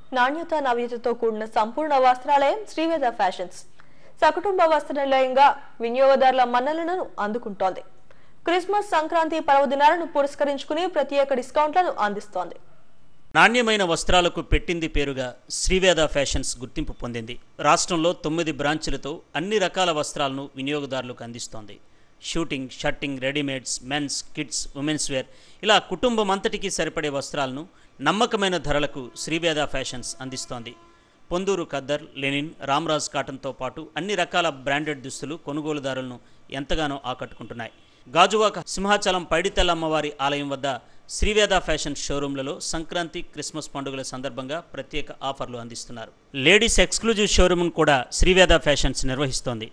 నాణ్యత నవ్యతతో కూడిన సంపూర్ణ వస్త్రాలయం శ్రీవేద ఫ్యాషన్స్ సకుటుంబ వస్త్రాలయంగా వినియోగదారుల మన్ననలను అందుకుంటోంది క్రిస్మస్ సంక్రాంతి పర్వదినాలను పురస్కరించుకుని ప్రత్యేక డిస్కౌంట్లను అందిస్తోంది నాణ్యమైన వస్త్రాలకు పెట్టింది పేరుగా శ్రీవేద ఫ్యాషన్స్ గుర్తింపు పొందింది రాష్ట్రంలో తొమ్మిది బ్రాంచులతో అన్ని రకాల వస్త్రాలను వినియోగదారులకు అందిస్తోంది suiting shirting readymades men's kids women's wear ఇలా కుటుంబం అంతటికీ సరిపడే వస్త్రాలను నమ్మకమైన ధరలకు శ్రీవేద ఫ్యాషన్స్ అందిస్తోంది పొందూరు ఖద్దర్ లెనిన్ రామ్రాజ్ కాటన్తో పాటు అన్ని రకాల బ్రాండెడ్ దుస్తులు కొనుగోలుదారులను ఎంతగానో ఆకట్టుకుంటున్నాయి గాజువాక సింహాచలం పైడితెల్ల అమ్మవారి ఆలయం వద్ద శ్రీవేద ఫ్యాషన్ షోరూంలలో సంక్రాంతి క్రిస్మస్ పండుగల సందర్భంగా ప్రత్యేక ఆఫర్లు అందిస్తున్నారు లేడీస్ ఎక్స్క్లూజివ్ షోరూమ్ను కూడా శ్రీవేద ఫ్యాషన్స్ నిర్వహిస్తోంది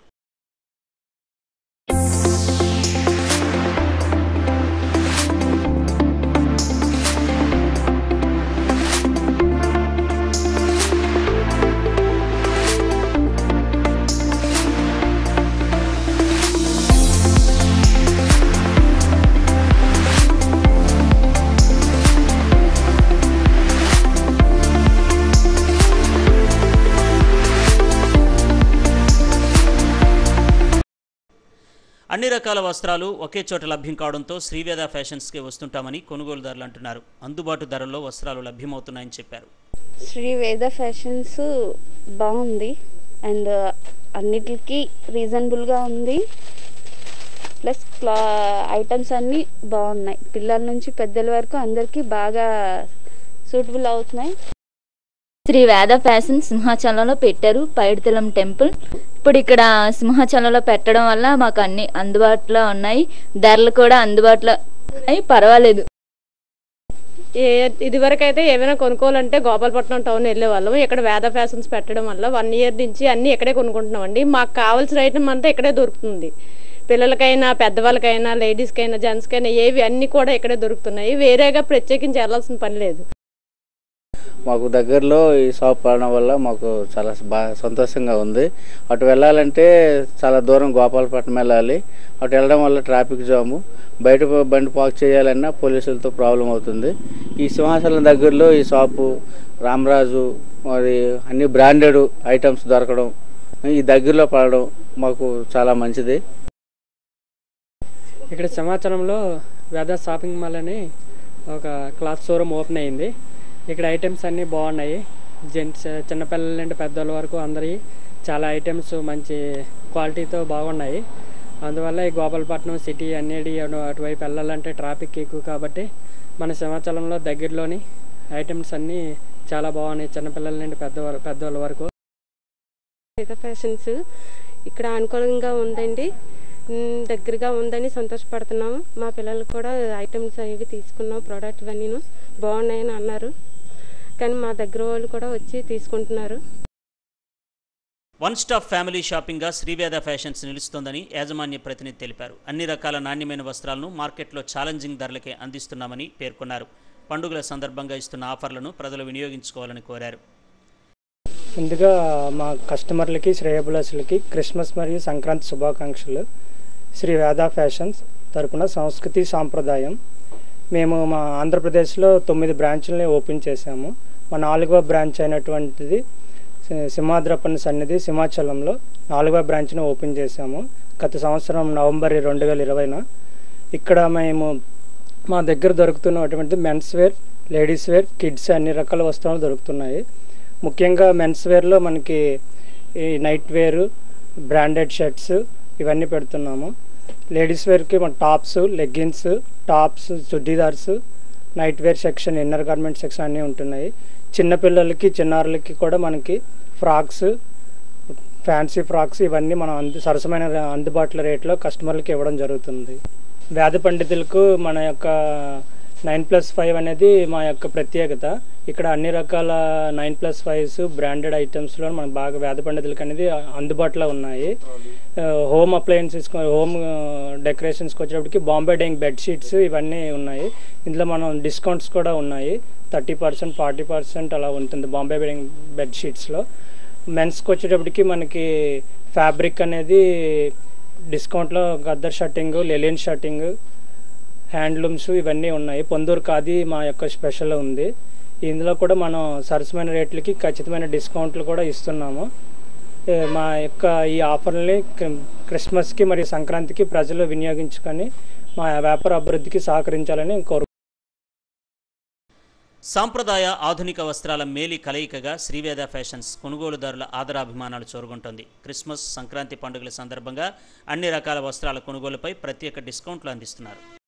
అన్ని రకాల వస్త్రాలు ఒకే చోట లభ్యం కావడంతో శ్రీవేద ఫ్యాషన్స్కే వస్తుంటామని కొనుగోలుదారులు అంటున్నారు అందుబాటు ధరల్లో వస్త్రాలు లభ్యమవుతున్నాయని చెప్పారు శ్రీ వేద ఫ్యాషన్స్ బాగుంది అండ్ అన్నిటికీ రీజనబుల్గా ఉంది ప్లస్ క్లా ఐటమ్స్ అన్నీ బాగున్నాయి పిల్లల నుంచి పెద్దల వరకు అందరికీ బాగా సూటబుల్ అవుతున్నాయి శ్రీ వేద ఫ్యాషన్ సింహాచలంలో పెట్టారు పైడితలం టెంపుల్ ఇప్పుడు ఇక్కడ సింహాచలంలో పెట్టడం వల్ల మాకు అన్ని అందుబాటులో ఉన్నాయి ధరలు కూడా అందుబాటులో ఉన్నాయి పర్వాలేదు ఏ ఇదివరకు అయితే ఏమైనా కొనుక్కోవాలంటే గోపాలపట్నం టౌన్ వెళ్ళే వాళ్ళం ఇక్కడ వేద ఫ్యాషన్స్ పెట్టడం వల్ల వన్ ఇయర్ నుంచి అన్నీ ఇక్కడే కొనుక్కుంటున్నాం అండి మాకు కావాల్సిన ఐటమ్ అంతా ఇక్కడే దొరుకుతుంది పిల్లలకైనా పెద్దవాళ్ళకైనా లేడీస్కైనా జెంట్స్కైనా ఏవి అన్నీ కూడా ఇక్కడే దొరుకుతున్నాయి వేరేగా ప్రత్యేకించి వెళ్ళాల్సిన పని లేదు మాకు దగ్గరలో ఈ షాప్ పడడం వల్ల మాకు చాలా బాగా సంతోషంగా ఉంది అటు వెళ్ళాలంటే చాలా దూరం గోపాలపట్నం వెళ్ళాలి అటు వెళ్ళడం వల్ల ట్రాఫిక్ జాము బయట బండి పార్క్ చేయాలన్నా పోలీసులతో ప్రాబ్లం అవుతుంది ఈ సింహాచలం దగ్గరలో ఈ షాపు రామరాజు మరి అన్ని బ్రాండెడ్ ఐటమ్స్ దొరకడం ఈ దగ్గరలో పడడం మాకు చాలా మంచిది ఇక్కడ సింహాచలంలో వేద షాపింగ్ మాల్ అని ఒక క్లాత్ షోరూమ్ ఓపెన్ అయింది ఇక్కడ ఐటమ్స్ అన్నీ బాగున్నాయి జెంట్స్ చిన్నపిల్లల నుండి పెద్దవాళ్ళ వరకు అందరి చాలా ఐటమ్స్ మంచి క్వాలిటీతో బాగున్నాయి అందువల్ల ఈ గోపాలపట్నం సిటీ అన్నిటి అటువైపు వెళ్ళాలంటే ట్రాఫిక్ ఎక్కువ కాబట్టి మన సింహాచలంలో దగ్గరలోని ఐటమ్స్ అన్నీ చాలా బాగున్నాయి చిన్నపిల్లల నుండి పెద్దవారు పెద్దవాళ్ళ వరకు వేద ఫ్యాషన్స్ ఇక్కడ అనుకూలంగా ఉందండి ఉమ్, దగ్గరగా ఉందని సంతోషపడుతున్నాము మా పిల్లలు కూడా ఐటమ్స్ అవి తీసుకున్నాం ప్రోడక్ట్ ఇవన్నీను బాగున్నాయని అన్నారు కానీ మా దగ్గర వాళ్ళు కూడా వచ్చి తీసుకుంటున్నారు వన్ స్టాప్ ఫ్యామిలీ షాపింగ్గా శ్రీవేద ఫ్యాషన్స్ నిలుస్తోందని యాజమాన్య ప్రతినిధి తెలిపారు అన్ని రకాల నాణ్యమైన వస్త్రాలను మార్కెట్లో ఛాలెంజింగ్ ధరలకే అందిస్తున్నామని పేర్కొన్నారు పండుగల సందర్భంగా ఇస్తున్న ఆఫర్లను ప్రజలు వినియోగించుకోవాలని కోరారు ముందుగా మా కస్టమర్లకి శ్రేయబులసులకి క్రిస్మస్ మరియు సంక్రాంతి శుభాకాంక్షలు శ్రీ వేద ఫ్యాషన్స్ తరపున సంస్కృతి సాంప్రదాయం మేము మా ఆంధ్రప్రదేశ్లో తొమ్మిది బ్రాంచులని ఓపెన్ చేశాము మా నాలుగవ బ్రాంచ్ అయినటువంటిది సి- సింహాద్రప్పని సన్నిధి సింహాచలంలో నాలుగవ బ్రాంచ్ను ఓపెన్ చేశాము గత సంవత్సరం నవంబర్ రెండు వేల ఇరవైన ఇక్కడ మేము మా దగ్గర దొరుకుతున్నటువంటి men's wear ladies wear kids అన్ని రకాల వస్త్రాలు దొరుకుతున్నాయి ముఖ్యంగా మెన్స్ వేర్లో మనకి ఈ నైట్ వేరు బ్రాండెడ్ షర్ట్స్ ఇవన్నీ పెడుతున్నాము లేడీస్ వేర్కి మన tops leggings tops churidars night wear section inner garment section అన్నీ ఉంటున్నాయి చిన్నపిల్లలకి చిన్నారులకి కూడా మనకి ఫ్రాక్స్ ఫ్యాన్సీ ఫ్రాక్స్ ఇవన్నీ మనం అందు సరసమైన ర- అందుబాటులో రేట్లో కస్టమర్లకి ఇవ్వడం జరుగుతుంది వేద పండితులకు మన యొక్క నైన్ ప్లస్ ఫైవ్ అనేది మా యొక్క ప్రత్యేకత ఇక్కడ అన్ని రకాల నైన్ ప్లస్ ఫైవ్స్ బ్రాండెడ్ ఐటమ్స్లో మనకు బాగా వేద పండితులకు అనేది అందుబాటులో ఉన్నాయి హోమ్ అప్లయన్సెస్ హోమ్ డెకరేషన్స్కి వచ్చేటప్పటికి బాంబే డైంగ్ బెడ్షీట్స్ ఇవన్నీ ఉన్నాయి ఇందులో మనం డిస్కౌంట్స్ కూడా ఉన్నాయి థర్టీ పర్సెంట్ ఫార్టీ పర్సెంట్ అలా ఉంటుంది బాంబే డైంగ్ బెడ్షీట్స్లో మెన్స్కి వచ్చేటప్పటికి మనకి ఫ్యాబ్రిక్ అనేది డిస్కౌంట్లో khaddar shirting linen shirting handlooms ఇవన్నీ ఉన్నాయి పొందూరు ఖాదీ మా యొక్క స్పెషల్ ఉంది ఇందులో కూడా మనం సరసమైన రేట్లకి ఖచ్చితమైన డిస్కౌంట్లు కూడా ఇస్తున్నాము ఏ, మా యొక్క ఈ ఆఫర్ని క్రి- క్రిస్మస్కి మరియు సంక్రాంతికి ప్రజలు వినియోగించుకొని మా వ్యాపార అభివృద్ధికి సహకరించాలని కోరు సాంప్రదాయ ఆధునిక వస్త్రాల మేలి కలయికగా శ్రీవేద ఫ్యాషన్స్ కొనుగోలుదారుల ఆదరాభిమానాలు చూరగొంటోంది క్రిస్మస్ సంక్రాంతి పండుగల సందర్భంగా అన్ని రకాల వస్త్రాల కొనుగోలుపై ప్రత్యేక డిస్కౌంట్లు అందిస్తున్నారు